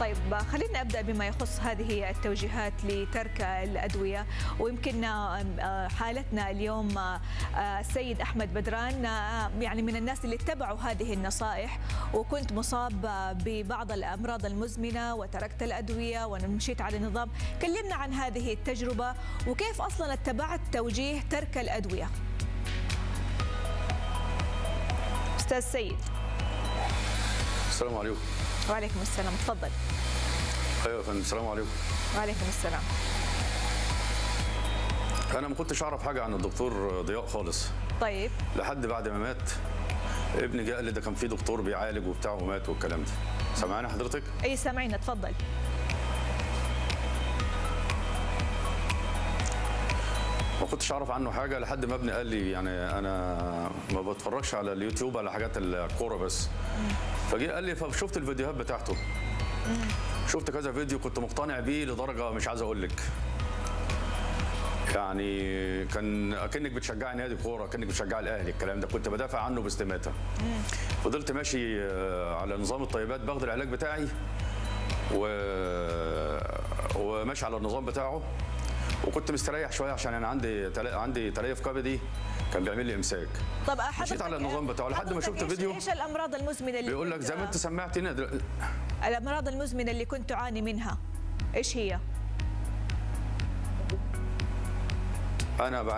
طيب خلينا ابدا بما يخص هذه التوجيهات لترك الادويه ويمكن آه، حالتنا اليوم آه، السيد احمد بدران آه، يعني من الناس اللي اتبعوا هذه النصائح وكنت مصاب ببعض الامراض المزمنه وتركت الادويه ومشيت على النظام كلمنا عن هذه التجربه وكيف اصلا اتبعت توجيه ترك الادويه استاذ سيد السلام عليكم وعليكم السلام تفضل ايوه يا فندم السلام عليكم وعليكم السلام انا ما كنتش اعرف حاجه عن الدكتور ضياء خالص طيب لحد بعد ما مات ابني جه قال لي ده كان في دكتور بيعالج وبتاع ومات والكلام ده سامعاني حضرتك اي سامعينا تفضل ما كنتش اعرف عنه حاجه لحد ما ابني قال لي يعني انا ما بتفرجش على اليوتيوب على حاجات الكوره بس فجه قال لي فشفت الفيديوهات بتاعته شفت كذا فيديو كنت مقتنع بيه لدرجه مش عايز اقول لك يعني كان اكنك بتشجعي نادي كوره اكنك بتشجعي الاهلي الكلام ده كنت بدافع عنه باستماته فضلت ماشي آه، على نظام الطيبات باخد العلاج بتاعي و... وماشي على النظام بتاعه وكنت مستريح شويه عشان انا عندي تل... عندي تليف كبدي كان بيعمل لي امساك طب مشيت على النظام بتاعه لحد ما حضرتك شفت إيش- فيديو ايش الامراض المزمنه اللي بيقول لك كنت- زي ما انت سمعتني دل- الامراض المزمنه اللي كنت تعاني منها ايش هي انا